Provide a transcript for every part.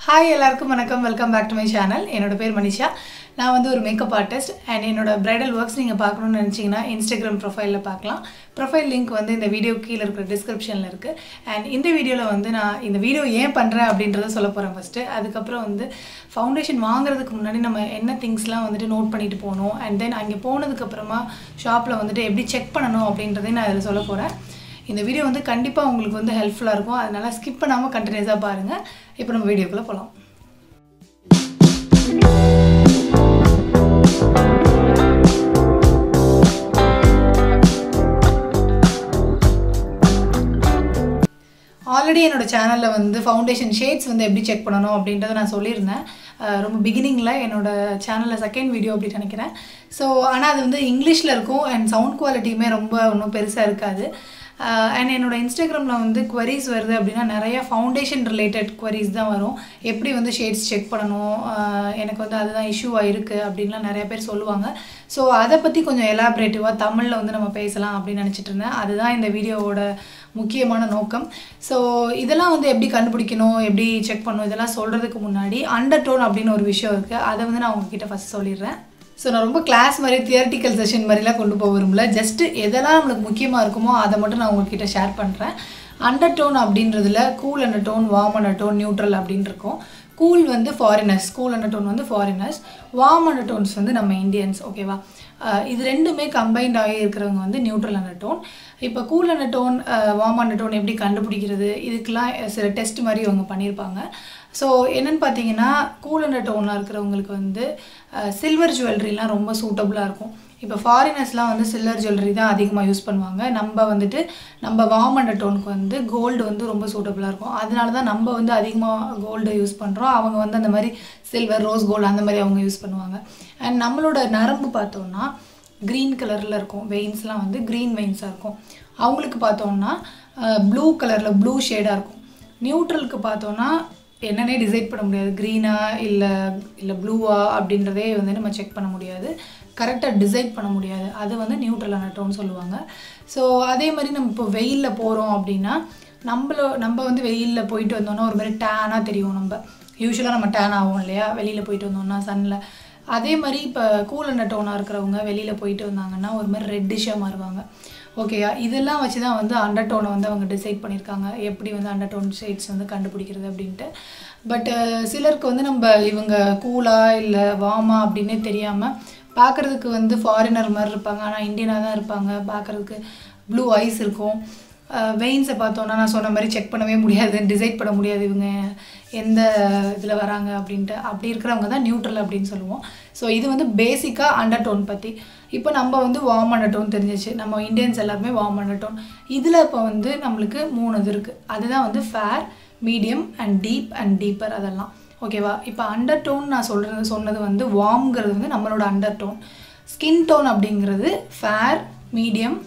hi எல்லாருக்கும் வணக்கம் welcome back to my channel என்னோட பேர் மனிஷா நான் வந்து ஒரு மேக்கப் ஆர்டிஸ்ட் அண்ட் என்னோட பிரைடல் ஒர்க்ஸ் நீங்கள் பார்க்கணும்னு நினச்சிங்கன்னா இன்ஸ்டாகிராம் ப்ரொஃபைலில் பார்க்கலாம் ப்ரொஃபைல் லிங்க் வந்து இந்த வீடியோ கீழே இருக்கிற டிஸ்கிரிப்ஷனில் இருக்குது அண்ட் இந்த வீடியோவில் வந்து நான் இந்த வீடியோ ஏன் பண்ணுறேன் அப்படின்றத சொல்ல போகிறேன் ஃபஸ்ட்டு அதுக்கப்புறம் வந்து ஃபவுண்டேஷன் வாங்குறதுக்கு முன்னாடி நம்ம என்ன திங்ஸ்லாம் வந்துட்டு நோட் பண்ணிட்டு போகணும் அண்ட் தென் அங்கே போனதுக்கப்புறமா ஷாப்பில் வந்துட்டு எப்படி செக் பண்ணணும் அப்படின்றதையும் நான் இதில் சொல்ல போகிறேன் இந்த வீடியோ வந்து கண்டிப்பாக உங்களுக்கு வந்து ஹெல்ப்ஃபுல்லாக இருக்கும் அதனால் ஸ்கிப் பண்ணாமல் கண்டினியூஸாக பாருங்கள் இப்போ நம்ம வீடியோக்குள்ளே போகலாம் ஆல்ரெடி என்னோட சேனலில் வந்து ஃபவுண்டேஷன் ஷேட்ஸ் வந்து எப்படி செக் பண்ணணும் அப்படின்றத நான் சொல்லியிருந்தேன் அஹ் ரொம்ப பிகினிங்கில் என்னோட சேனலில் செகண்ட் வீடியோ அப்படி நினைக்கிறேன் ஸோ ஆனால் அது வந்து இங்கிலீஷில் இருக்கும் அண்ட் சவுண்ட் குவாலிட்டியுமே ரொம்ப ஒன்றும் பெருசாக இருக்காது அண்ட் என்னோட இன்ஸ்டாகிராமில் வந்து queries வருது அப்படின்னா நிறைய ஃபவுண்டேஷன் ரிலேட்டட் queries தான் வரும் எப்படி வந்து ஷேட்ஸ் செக் பண்ணணும் அஹ் எனக்கு வந்து அதுதான் இஷ்யூவாக இருக்குது அப்படின்லாம் நிறைய பேர் சொல்லுவாங்க ஸோ அதை பற்றி கொஞ்சம் எலாபரேட்டிவாக தமிழில் வந்து நம்ம பேசலாம் அப்படின்னு நினச்சிட்டு இருந்தேன் அதுதான் இந்த வீடியோவோட முக்கியமான நோக்கம் ஸோ இதெல்லாம் வந்து எப்படி கண்டுபிடிக்கணும் எப்படி செக் பண்ணணும் இதெல்லாம் சொல்கிறதுக்கு முன்னாடி அண்டர் டோன் அப்படின்னு ஒரு விஷயம் இருக்குது அதை வந்து நான் உங்ககிட்ட ஃபஸ்ட் சொல்லிடுறேன் ஸோ நான் ரொம்ப கிளாஸ் மாதிரி தியரட்டிக்கல் செஷன் மாதிரிலாம் கொண்டு போக விரும்பல ஜஸ்ட் எதெல்லாம் நம்மளுக்கு முக்கியமாக இருக்குமோ அதை மட்டும் நான் உங்ககிட்ட ஷேர் பண்ணுறேன் அண்டர் டோன் அப்படின்றதுல cool undertone warm undertone neutral அப்படின்னு இருக்கும் கூல் வந்து ஃபாரினர்ஸ் கூல் அண்டர் டோன் வந்து ஃபாரினர்ஸ் வார்ம் அண்டர் டோன்ஸ் வந்து நம்ம இந்தியன்ஸ் ஓகேவா அஹ் இது ரெண்டுமே கம்பைன்ட் ஆகி இருக்கிறவங்க வந்து நியூட்ரல் அண்டர் டோன் இப்போ cool undertone warm undertone எப்படி கண்டுபிடிக்கிறது இதுக்கெலாம் சில டெஸ்ட் மாதிரி அவங்க பண்ணியிருப்பாங்க ஸோ என்னென்னு பார்த்தீங்கன்னா கூல் அண்டர் டோனாக இருக்கிறவங்களுக்கு வந்து சில்வர் ஜுவல்லரிலாம் ரொம்ப சூட்டபுளாக இருக்கும் இப்போ ஃபாரினர்ஸ்லாம் வந்து சில்வர் ஜுவல்லரி தான் அதிகமாக யூஸ் பண்ணுவாங்க நம்ம வந்துட்டு நம்ம வார்ம் அண்டர் டோனுக்கு வந்து கோல்டு வந்து ரொம்ப சூட்டபுளாக இருக்கும் அதனால தான் நம்ம வந்து அதிகமாக கோல்டு யூஸ் பண்ணுறோம் அவங்க வந்து அந்த மாதிரி சில்வர் ரோஸ் கோல்டு அந்த மாதிரி அவங்க யூஸ் பண்ணுவாங்க அண்ட் நம்மளோட நரம்பு பார்த்தோம்னா க்ரீன் கலரில் இருக்கும் வெயின்ஸ்லாம் வந்து க்ரீன் வெயின்ஸாக இருக்கும் அவங்களுக்கு பார்த்தோம்னா ப்ளூ கலரில் ப்ளூ ஷேடாக இருக்கும் நியூட்ரலுக்கு பார்த்தோன்னா என்னன்னே டிசைட் பண்ண முடியாது க்ரீனா இல்லை இல்லை ப்ளூவா அப்படின்றதே வந்து நம்ம செக் பண்ண முடியாது கரெக்டாக டிசைட் பண்ண முடியாது அது வந்து நியூட்ரலான டோன் சொல்லுவாங்க ஸோ அதே மாதிரி நம்ம இப்போ வெயிலில் போகிறோம் அப்படின்னா நம்மள நம்ம வந்து வெயிலில் போயிட்டு வந்தோம்னா ஒரு மாதிரி டேனாக தெரியும் நம்ம யூஸ்வலாக நம்ம டேன் ஆகும் இல்லையா வெளியில் போயிட்டு வந்தோம்னா சன்னில் அதே மாதிரி இப்போ கூல் அண்ட் டோனாக இருக்கிறவங்க வெளியில் போயிட்டு வந்தாங்கன்னா ஒரு மாதிரி ரெட்டிஷாக மாறுவாங்க ஓகேயா இதெல்லாம் வச்சு தான் வந்து அண்டர் டோனை வந்து அவங்க டிசைட் பண்ணியிருக்காங்க எப்படி வந்து அண்டர் டோன் ஷேட்ஸ் வந்து கண்டுபிடிக்கிறது அப்படின்ட்டு பட் சிலருக்கு வந்து நம்ம இவங்க கூலா இல்லை வாமா அப்படின்னே தெரியாமல் பார்க்குறதுக்கு வந்து ஃபாரினர் மாதிரி இருப்பாங்க ஆனால் இந்தியனாக தான் இருப்பாங்க பார்க்குறதுக்கு ப்ளூ ஐஸ் இருக்கும் வெயின்ஸை பார்த்தோன்னா நான் சொன்ன மாதிரி செக் பண்ணவே முடியாது டிசைட் பண்ண முடியாது இவங்க எந்த இதில் வராங்க அப்படின்ட்டு அப்படி இருக்கிறவங்க தான் நியூட்ரல் அப்படின்னு சொல்லுவோம் ஸோ இது வந்து பேசிக்காக அண்டர் டோன் பற்றி இப்போ நம்ம வந்து வார்ம் அண்டர் டோன் தெரிஞ்சிச்சு நம்ம இந்தியன்ஸ் எல்லாருமே வார்ம் அண்டர் டோன் இதில் இப்போ வந்து நம்மளுக்கு மூணு இது இருக்குது அதுதான் வந்து fair medium and deep and deeper அதெல்லாம் ஓகேவா இப்போ அண்டர் டோன் நான் சொல்கிறது சொன்னது வந்து வார்ம்ங்கிறது வந்து நம்மளோட அண்டர் டோன் ஸ்கின் டோன் அப்படிங்கிறது ஃபேர் மீடியம்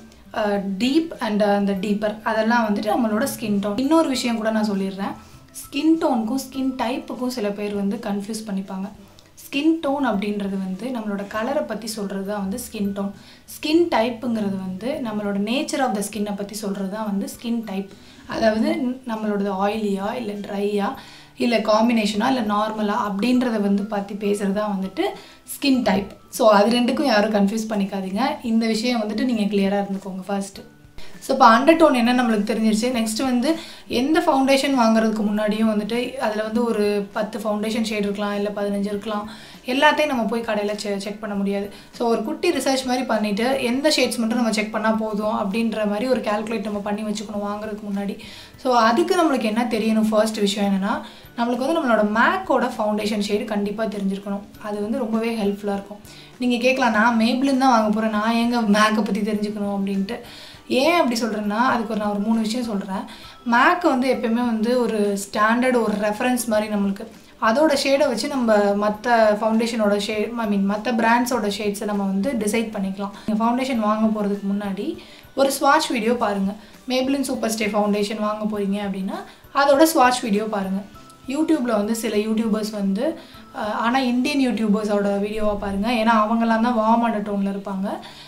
டீப் அண்ட் அந்த டீப்பர் அதெல்லாம் வந்துட்டு நம்மளோட ஸ்கின் டோன் இன்னொரு விஷயம் கூட நான் சொல்லிடுறேன் ஸ்கின் டோனுக்கும் ஸ்கின் டைப்புக்கும் சில பேர் வந்து கன்ஃபியூஸ் பண்ணிப்பாங்க ஸ்கின் டோன் அப்படின்றது வந்து நம்மளோட கலரை பற்றி சொல்கிறது தான் வந்து ஸ்கின் டோன் ஸ்கின் டைப்புங்கிறது வந்து நம்மளோட நேச்சர் ஆஃப் த ஸ்கின்னை பற்றி சொல்கிறது தான் வந்து ஸ்கின் டைப் அதாவது நம்மளோடது ஆயிலியா இல்லை ட்ரையா இல்லை காம்பினேஷனா இல்லை நார்மலா அப்படின்றத வந்து பற்றி பேசுகிறது தான் வந்துட்டு ஸ்கின் டைப் ஸோ அது ரெண்டுக்கும் யாரும் கன்ஃபியூஸ் பண்ணிக்காதீங்க இந்த விஷயம் வந்துட்டு நீங்கள் கிளியராக இருந்துக்கோங்க ஃபர்ஸ்ட்டு ஸோ இப்போ அண்டர் டோன் என்ன நம்மளுக்கு தெரிஞ்சிருச்சு நெக்ஸ்ட் வந்து எந்த ஃபவுண்டேஷன் வாங்குறதுக்கு முன்னாடியும் வந்துட்டு அதில் வந்து ஒரு பத்து ஃபவுண்டேஷன் ஷேட் இருக்கலாம் இல்லை பதினஞ்சு இருக்கலாம் எல்லாத்தையும் நம்ம போய் கடையில் செ செக் பண்ண முடியாது ஸோ ஒரு குட்டி ரிசர்ச் மாதிரி பண்ணிவிட்டு எந்த ஷேட்ஸ் மட்டும் நம்ம செக் பண்ணால் போதும் அப்படின்ற மாதிரி ஒரு கால்குலேட் நம்ம பண்ணி வச்சுக்கணும் வாங்குறதுக்கு முன்னாடி ஸோ அதுக்கு நம்மளுக்கு என்ன தெரியணும் ஃபர்ஸ்ட் விஷயம் என்னென்னா நம்மளுக்கு வந்து நம்மளோட மேக்கோட ஃபவுண்டேஷன் ஷேடு கண்டிப்பாக தெரிஞ்சிருக்கணும் அது வந்து ரொம்பவே ஹெல்ப்ஃபுல்லாக இருக்கும் நீங்கள் கேட்கலாம் நான் மேப்ளின் தான் வாங்க போகிறேன் நான் எங்கே மேக்கை பற்றி தெரிஞ்சுக்கணும் அப்படின்ட்டு ஏன் அப்படி சொல்கிறேன்னா அதுக்கு ஒரு நான் ஒரு மூணு விஷயம் சொல்கிறேன் மேக் வந்து எப்பயுமே வந்து ஒரு ஸ்டாண்டர்ட் ஒரு ரெஃபரன்ஸ் மாதிரி நம்மளுக்கு அதோட ஷேடை வச்சு நம்ம மற்ற ஃபவுண்டேஷனோட ஷேட் ஐ மீன் மற்ற பிராண்ட்ஸோட ஷேட்ஸை நம்ம வந்து டிசைட் பண்ணிக்கலாம் நீங்கள் ஃபவுண்டேஷன் வாங்க போகிறதுக்கு முன்னாடி ஒரு ஸ்வாட்ச் வீடியோ பாருங்கள் மேபிளின் சூப்பர் ஸ்டே ஃபவுண்டேஷன் வாங்க போகிறீங்க அப்படின்னா அதோட ஸ்வாட்ச் வீடியோ பாருங்கள் யூடியூப்பில் வந்து சில யூடியூபர்ஸ் வந்து ஆனால் இந்தியன் யூடியூபர்ஸோட வீடியோவாக பாருங்கள் ஏன்னா அவங்களாம் தான் வார்ம் அண்டர் டோனில் இருப்பாங்க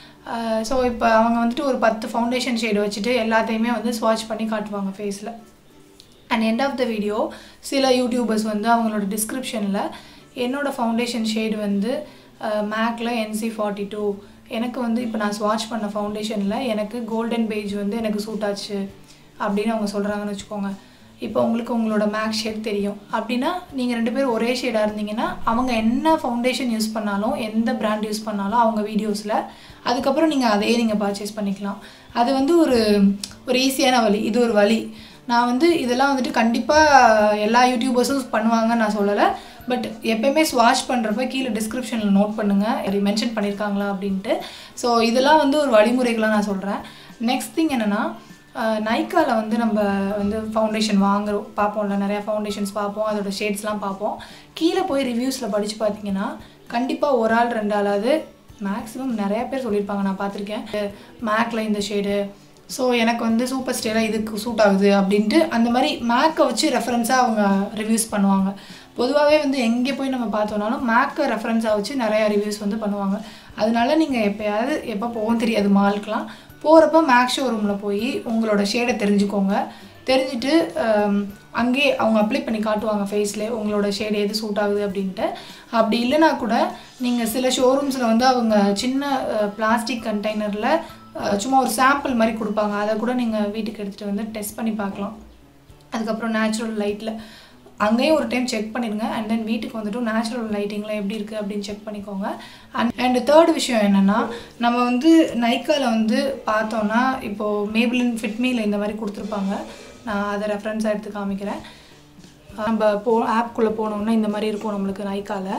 ஸோ இப்போ அவங்க வந்துட்டு ஒரு பத்து ஃபவுண்டேஷன் ஷேடு வச்சுட்டு எல்லாத்தையுமே வந்து ஸ்வாட்ச் பண்ணி காட்டுவாங்க ஃபேஸில் and end of the video சில யூடியூபர்ஸ் வந்து அவங்களோட டிஸ்கிரிப்ஷனில் என்னோடய ஃபவுண்டேஷன் ஷேடு வந்து மேக்கில் என்சி ஃபார்ட்டி டூ எனக்கு வந்து இப்போ நான் ஸ்வாட்ச் பண்ண ஃபவுண்டேஷனில் எனக்கு கோல்டன் பேஜ் வந்து எனக்கு சூட் ஆச்சு அப்படின்னு அவங்க சொல்கிறாங்கன்னு வச்சுக்கோங்க இப்போ உங்களுக்கு உங்களோட மேக் ஷேட் தெரியும் அப்படின்னா நீங்கள் ரெண்டு பேரும் ஒரே ஷேடாக இருந்தீங்கன்னா அவங்க என்ன ஃபவுண்டேஷன் யூஸ் பண்ணாலும் எந்த பிராண்ட் யூஸ் பண்ணாலும் அவங்க வீடியோஸில் அதுக்கப்புறம் நீங்கள் அதையே நீங்கள் பர்ச்சேஸ் பண்ணிக்கலாம் அது வந்து ஒரு ஒரு ஈஸியான வழி இது ஒரு வழி நான் வந்து இதெல்லாம் வந்துட்டு கண்டிப்பாக எல்லா யூடியூபர்ஸும் பண்ணுவாங்கன்னு நான் சொல்லலை பட் எப்பயுமே ஸ்வாஷ் பண்ணுறப்ப கீழே டிஸ்கிரிப்ஷனில் நோட் பண்ணுங்கள் மென்ஷன் பண்ணியிருக்காங்களா அப்படின்ட்டு ஸோ இதெல்லாம் வந்து ஒரு வழிமுறைகளாக நான் சொல்கிறேன் நெக்ஸ்ட் திங் என்னென்னா நைக்காவில் வந்து நம்ம வந்து ஃபவுண்டேஷன் வாங்குறோம் பார்ப்போம்ல நிறையா ஃபவுண்டேஷன்ஸ் பார்ப்போம் அதோட ஷேட்ஸ்லாம் பார்ப்போம் கீழே போய் ரிவ்யூஸில் படித்து பார்த்தீங்கன்னா கண்டிப்பாக ஒரு ஆள் ரெண்டு ஆளாவது மேக்ஸிமம் நிறையா பேர் சொல்லியிருப்பாங்க நான் பார்த்துருக்கேன் மேக்கில் இந்த ஷேடு ஸோ எனக்கு வந்து சூப்பர் ஸ்டேலாக இதுக்கு சூட் ஆகுது அப்படின்ட்டு அந்த மாதிரி மேக்கை வச்சு ரெஃபரன்ஸாக அவங்க ரிவ்யூஸ் பண்ணுவாங்க பொதுவாகவே வந்து எங்கே போய் நம்ம பார்த்தோம்னாலும் மேக்கை ரெஃபரன்ஸாக வச்சு நிறையா ரிவ்யூஸ் வந்து பண்ணுவாங்க அதனால நீங்கள் எப்போயாவது எப்போ போகும் தெரியாது மாலுக்கெலாம் போகிறப்ப மேக் ஷோரூமில் போய் உங்களோட ஷேடை தெரிஞ்சுக்கோங்க தெரிஞ்சுட்டு அங்கேயே அவங்க அப்ளை பண்ணி காட்டுவாங்க ஃபேஸ்லேயே உங்களோட ஷேடு எது சூட் ஆகுது அப்படின்ட்டு அப்படி இல்லைனா கூட நீங்கள் சில ஷோரூம்ஸில் வந்து அவங்க சின்ன பிளாஸ்டிக் கண்டெய்னரில் சும்மா ஒரு சாம்பிள் மாதிரி கொடுப்பாங்க அதை கூட நீங்கள் வீட்டுக்கு எடுத்துகிட்டு வந்து டெஸ்ட் பண்ணி பார்க்கலாம் அதுக்கப்புறம் நேச்சுரல் லைட்டில் அங்கேயும் ஒரு டைம் செக் பண்ணிடுங்க அண்ட் தென் வீட்டுக்கு வந்துட்டு நேச்சுரல் லைட்டிங்கில் எப்படி இருக்குது அப்படின்னு செக் பண்ணிக்கோங்க அண்ட் அண்ட் தேர்ட் விஷயம் என்னென்னா நம்ம வந்து நைக்காவில் வந்து பார்த்தோன்னா இப்போது மேபிளின் ஃபிட்மியில் இந்த மாதிரி கொடுத்துருப்பாங்க நான் அதை ரெஃபரன்ஸாக எடுத்து காமிக்கிறேன் நம்ம போ ஆப்குள்ளே போனோம்னா இந்த மாதிரி இருக்கும் நம்மளுக்கு நைக்காவில்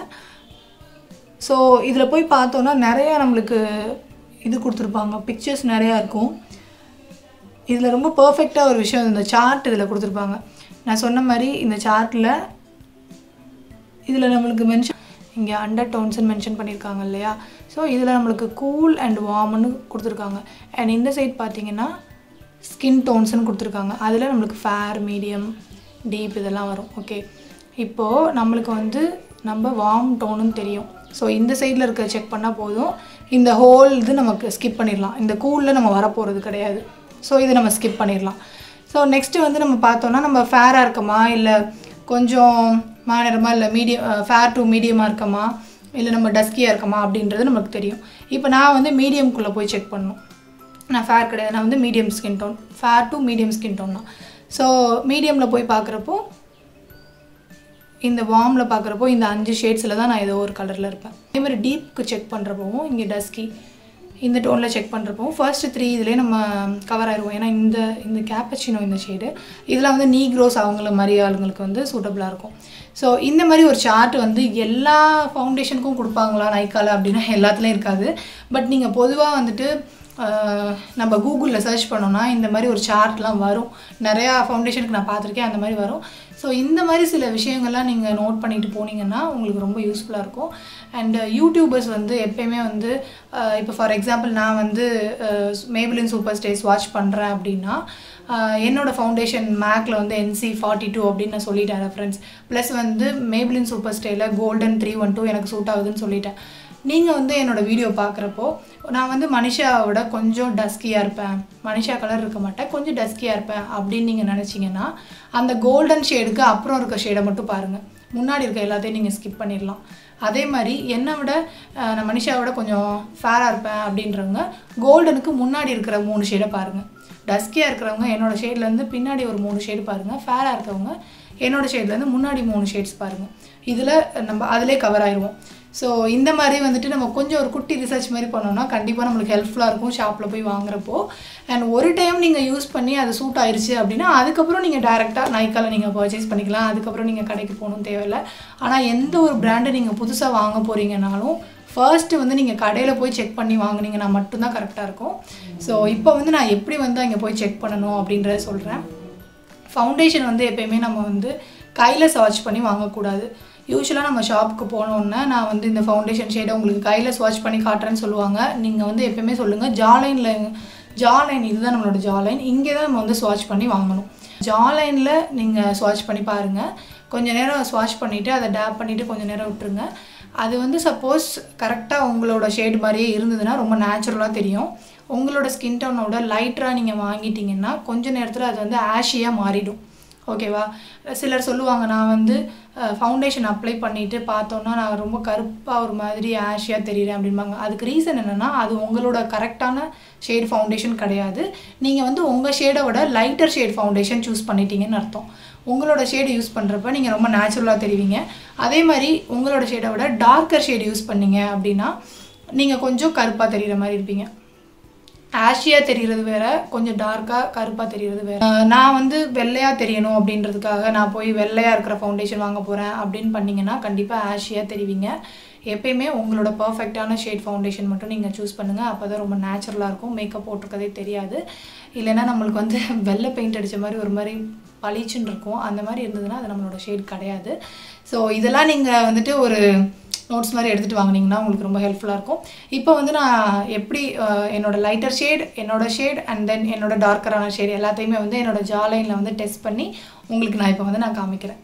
ஸோ இதில் போய் பார்த்தோன்னா நிறையா நம்மளுக்கு இது கொடுத்துருப்பாங்க பிக்சர்ஸ் நிறையா இருக்கும் இதில் ரொம்ப பர்ஃபெக்டாக ஒரு விஷயம் இந்த சார்ட் இதில் கொடுத்துருப்பாங்க நான் சொன்ன மாதிரி இந்த சார்ட்டில் இதில் நம்மளுக்கு மென்ஷன் இங்கே அண்டர் டோன்ஸ்னு மென்ஷன் பண்ணியிருக்காங்க இல்லையா ஸோ இதில் நம்மளுக்கு கூல் அண்ட் வார்ம்னு கொடுத்துருக்காங்க அண்ட் இந்த சைட் பார்த்தீங்கன்னா ஸ்கின் டோன்ஸ்னு கொடுத்துருக்காங்க அதில் நம்மளுக்கு ஃபேர் மீடியம் டீப் இதெல்லாம் வரும் ஓகே இப்போது நம்மளுக்கு வந்து நம்ம வார்ம் டோனுன்னு தெரியும் ஸோ இந்த சைடில் இருக்க செக் பண்ணால் போதும் இந்த ஹோல் இது நமக்கு ஸ்கிப் பண்ணிடலாம் இந்த கூலில் நம்ம வரப்போகிறது கிடையாது ஸோ இது நம்ம ஸ்கிப் பண்ணிடலாம் ஸோ நெக்ஸ்ட்டு வந்து நம்ம பார்த்தோன்னா நம்ம ஃபேராக இருக்கமா இல்லை கொஞ்சம் மாநிலமாக இல்லை மீடியம் ஃபேர் டு மீடியமாக இருக்கமா இல்லை நம்ம டஸ்கியாக இருக்கமா அப்படின்றது நமக்கு தெரியும் இப்போ நான் வந்து மீடியம்குள்ளே போய் செக் பண்ணணும் நான் ஃபேர் கிடையாது நான் வந்து medium skin tone fair to medium skin tone தான் ஸோ மீடியமில் போய் பார்க்குறப்போ இந்த வார்மில் பார்க்குறப்போ இந்த அஞ்சு ஷேட்ஸில் தான் நான் ஏதோ ஒரு கலரில் இருப்பேன் அதே மாதிரி டீப்புக்கு செக் பண்ணுறப்பவும் இங்கே டஸ்கி இந்த டோனில் செக் பண்ணுறப்போ ஃபர்ஸ்ட் த்ரீ இதுலேயே நம்ம கவர் ஆயிடுவோம் ஏன்னா இந்த இந்த கேப்பச்சினோ இந்த ஷேடு இதெல்லாம் வந்து நீக்ரோஸ் அவங்கள மாதிரி ஆளுங்களுக்கு வந்து சூட்டபுளாக இருக்கும் ஸோ இந்த மாதிரி ஒரு சார்ட் வந்து எல்லா ஃபவுண்டேஷனுக்கும் கொடுப்பாங்களா நைக்கால அப்படின்னா எல்லாத்துலேயும் இருக்காது பட் நீங்கள் பொதுவாக வந்துட்டு நம்ம கூகுளில் சர்ச் பண்ணோன்னா இந்த மாதிரி ஒரு சார்ட்லாம் வரும் நிறையா ஃபவுண்டேஷனுக்கு நான் பார்த்துருக்கேன் அந்த மாதிரி வரும் ஸோ இந்த மாதிரி சில விஷயங்கள்லாம் நீங்கள் நோட் பண்ணிட்டு போனீங்கன்னா உங்களுக்கு ரொம்ப யூஸ்ஃபுல்லாக இருக்கும் அண்ட் யூடியூபர்ஸ் வந்து எப்பயுமே வந்து இப்போ ஃபார் எக்ஸாம்பிள் நான் வந்து மேபிளின் சூப்பர் ஸ்டேஸ் வாட்ச் பண்ணுறேன் அப்படின்னா என்னோடய ஃபவுண்டேஷன் மேக்கில் வந்து என்சி ஃபார்ட்டி டூ அப்படின்னு நான் சொல்லிட்டேன் ரெஃபரன்ஸ் ப்ளஸ் வந்து மேபிளின் சூப்பர் ஸ்டேயில் கோல்டன் த்ரீ ஒன் டூ எனக்கு சூட் ஆகுதுன்னு சொல்லிட்டேன் நீங்கள் வந்து என்னோடய வீடியோ பார்க்குறப்போ நான் வந்து மனிஷாவோட கொஞ்சம் டஸ்கியாக இருப்பேன் மனிஷா கலர் இருக்க மாட்டேன் கொஞ்சம் டஸ்கியாக இருப்பேன் அப்படின்னு நீங்கள் நினச்சிங்கன்னா அந்த கோல்டன் ஷேடுக்கு அப்புறம் இருக்க ஷேடை மட்டும் பாருங்கள் முன்னாடி இருக்க எல்லாத்தையும் நீங்கள் ஸ்கிப் பண்ணிடலாம் அதே மாதிரி என்னை விட நான் மனிஷாவோட கொஞ்சம் ஃபேராக இருப்பேன் அப்படின்றவங்க கோல்டனுக்கு முன்னாடி இருக்கிற மூணு ஷேடை பாருங்கள் டஸ்கியாக இருக்கிறவங்க என்னோடய ஷேட்லேருந்து பின்னாடி ஒரு மூணு ஷேடு பாருங்கள் ஃபேராக இருக்கவங்க என்னோடய ஷேட்லேருந்து முன்னாடி மூணு ஷேட்ஸ் பாருங்கள் இதில் நம்ம அதிலே கவர் ஆயிடுவோம் ஸோ இந்த மாதிரி வந்துட்டு நம்ம கொஞ்சம் ஒரு குட்டி ரிசர்ச் மாதிரி பண்ணோம்னா கண்டிப்பாக நம்மளுக்கு ஹெல்ப்ஃபுல்லாக இருக்கும் ஷாப்பில் போய் வாங்குறப்போ அண்ட் ஒரு டைம் நீங்கள் யூஸ் பண்ணி அது சூட் ஆயிடுச்சு அப்படின்னா அதுக்கப்புறம் நீங்கள் டேரெக்டாக நைக்கால நீங்கள் பர்ச்சேஸ் பண்ணிக்கலாம் அதுக்கப்புறம் நீங்கள் கடைக்கு போகணும் தேவையில்லை ஆனால் எந்த ஒரு பிராண்டை நீங்கள் புதுசாக வாங்க போகிறீங்கனாலும் ஃபர்ஸ்ட்டு வந்து நீங்கள் கடையில் போய் செக் பண்ணி வாங்குனீங்கன்னா மட்டும்தான் கரெக்டாக இருக்கும் ஸோ இப்போ வந்து நான் எப்படி வந்து அங்கே போய் செக் பண்ணணும் அப்படின்றத சொல்கிறேன் ஃபவுண்டேஷன் வந்து எப்பயுமே நம்ம வந்து கையில் ஸ்வாட்ச் பண்ணி வாங்கக்கூடாது யூஸ்வலாக நம்ம ஷாப்புக்கு போனோன்னே நான் வந்து இந்த ஃபவுண்டேஷன் ஷேடை உங்களுக்கு கையில் ஸ்வாட்ச் பண்ணி காட்டுறேன்னு சொல்லுவாங்க நீங்கள் வந்து எப்பயுமே சொல்லுங்கள் ஜாலைனில் ஜாலைன் இதுதான் நம்மளோட ஜாலைன் இங்கே தான் நம்ம வந்து ஸ்வாட்ச் பண்ணி வாங்கணும் ஜாலைனில் நீங்கள் ஸ்வாட்ச் பண்ணி பாருங்கள் கொஞ்சம் நேரம் ஸ்வாட்ச் பண்ணிவிட்டு அதை டேப் பண்ணிவிட்டு கொஞ்சம் நேரம் விட்டுருங்க அது வந்து சப்போஸ் கரெக்டாக உங்களோட ஷேடு மாதிரியே இருந்ததுன்னா ரொம்ப நேச்சுரலாக தெரியும் உங்களோட ஸ்கின் டோனோட லைட்டராக நீங்கள் வாங்கிட்டீங்கன்னா கொஞ்ச நேரத்தில் அது வந்து ஆஷியாக மாறிடும் ஓகேவா சிலர் சொல்லுவாங்க நான் வந்து ஃபவுண்டேஷன் அப்ளை பண்ணிவிட்டு பார்த்தோன்னா நான் ரொம்ப கருப்பாக ஒரு மாதிரி ஆஷியாக தெரியுறேன் அப்படிம்பாங்க அதுக்கு ரீசன் என்னென்னா அது உங்களோட கரெக்டான ஷேட் ஃபவுண்டேஷன் கிடையாது நீங்கள் வந்து உங்கள் ஷேடை விட லைட்டர் ஷேட் ஃபவுண்டேஷன் சூஸ் பண்ணிட்டீங்கன்னு அர்த்தம் உங்களோட ஷேடு யூஸ் பண்ணுறப்ப நீங்கள் ரொம்ப நேச்சுரலாக தெரிவிங்க அதே மாதிரி உங்களோட ஷேடை விட டார்க்கர் ஷேடு யூஸ் பண்ணீங்க அப்படின்னா நீங்கள் கொஞ்சம் கருப்பாக தெரிகிற மாதிரி இருப்பீங்க ஆஷியாக தெரிகிறது வேற கொஞ்சம் டார்க்காக கருப்பாக தெரிகிறது வேற அஹ் நான் வந்து வெள்ளையாக தெரியணும் அப்படின்றதுக்காக நான் போய் வெள்ளையாக இருக்கிற ஃபவுண்டேஷன் வாங்க போகிறேன் அப்படின்னு பண்ணிங்கன்னா கண்டிப்பாக ஆஷியாக தெரிவிங்க எப்பயுமே உங்களோட பர்ஃபெக்டான ஷேட் ஃபவுண்டேஷன் மட்டும் நீங்கள் சூஸ் பண்ணுங்கள் அப்போ தான் ரொம்ப நேச்சுரலாக இருக்கும் மேக்கப் போட்டிருக்கதே தெரியாது இல்லைன்னா நம்மளுக்கு வந்து வெள்ளை பெயிண்ட் அடித்த மாதிரி ஒரு மாதிரி பளிச்சுன்னு இருக்கும் அந்த மாதிரி இருந்ததுன்னா அது நம்மளோட ஷேட் கிடையாது ஸோ இதெல்லாம் நீங்கள் வந்துட்டு ஒரு நோட்ஸ் மாதிரி எடுத்துகிட்டு வாங்குனீங்கன்னா உங்களுக்கு ரொம்ப ஹெல்ப்ஃபுல்லாக இருக்கும் இப்போ வந்து நான் எப்படி அஹ், என்னோட லைட்டர் ஷேட் என்னோட ஷேட் அண்ட் தென் என்னோட டார்க்கரான ஷேட் எல்லாத்தையுமே வந்து என்னோட ஜாலைனில் வந்து டெஸ்ட் பண்ணி உங்களுக்கு நான் இப்போ வந்து நான் காமிக்கிறேன்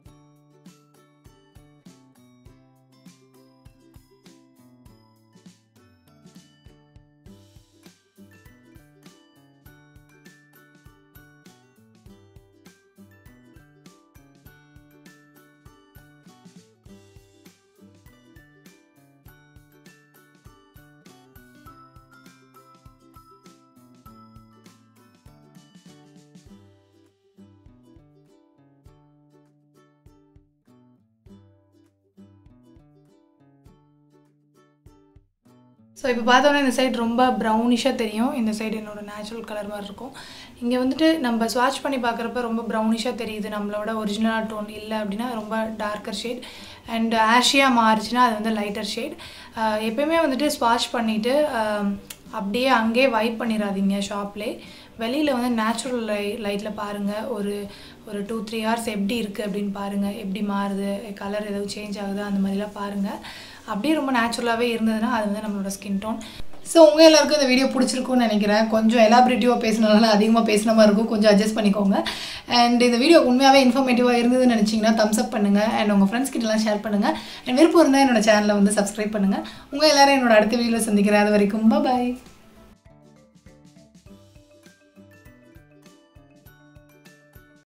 ஸோ இப்போ பார்த்தோன்னா இந்த சைடு ரொம்ப ப்ரௌனிஷாக தெரியும் இந்த சைடு என்னோட நேச்சுரல் கலர் மாதிரி இருக்கும் இங்கே வந்துட்டு நம்ம ஸ்வாட்ச் பண்ணி பார்க்குறப்ப ரொம்ப ப்ரௌனிஷாக தெரியுது நம்மளோட ஒரிஜினல் டோன் இல்லை அப்படின்னா ரொம்ப டார்க்கர் ஷேட் அண்ட் ஆஷியாக மாறுச்சுன்னா அது வந்து லைட்டர் ஷேட் எப்பயுமே வந்துட்டு ஸ்வாட்ச் பண்ணிவிட்டு அப்படியே அங்கேயே வைப் பண்ணிடாதீங்க ஷாப்லே வெளியில் வந்து நேச்சுரல் லை லைட்டில் பாருங்கள் ஒரு ஒரு டூ த்ரீ ஹவர்ஸ் எப்படி இருக்குது அப்படின்னு பாருங்கள் எப்படி மாறுது கலர் எதுவும் சேஞ்ச் ஆகுதா அந்த மாதிரிலாம் பாருங்கள் அப்படியே ரொம்ப நேச்சுரலாகவே இருந்ததுன்னா அது வந்து நம்மளோட ஸ்கின் டோன் ஸோ உங்கள் எல்லாருக்கும் இந்த வீடியோ பிடிச்சிருக்கும்னு நினைக்கிறேன் கொஞ்சம் எலாபரேட்டிவாக பேசினால அதிகமாக பேசின மாதிரி இருக்கும் கொஞ்சம் அட்ஜஸ்ட் பண்ணிக்கோங்க அண்ட் இந்த வீடியோ உண்மையாகவே இன்ஃபர்மேட்டிவாக இருந்ததுன்னு நினச்சிங்கன்னா தம்ஸ் அப் பண்ணுங்கள் அண்ட் உங்கள் ஃப்ரெண்ட்ஸ் கிட்டலாம் ஷேர் பண்ணுங்கள் அண்ட் விருப்பம் இருந்தால் என்னோட சேனலை வந்து சப்ஸ்கிரைப் பண்ணுங்கள் உங்கள் எல்லாரும் என்னோட அடுத்த வீடியோவில் சந்திக்கிறேன் அது வரைக்கும் பாய்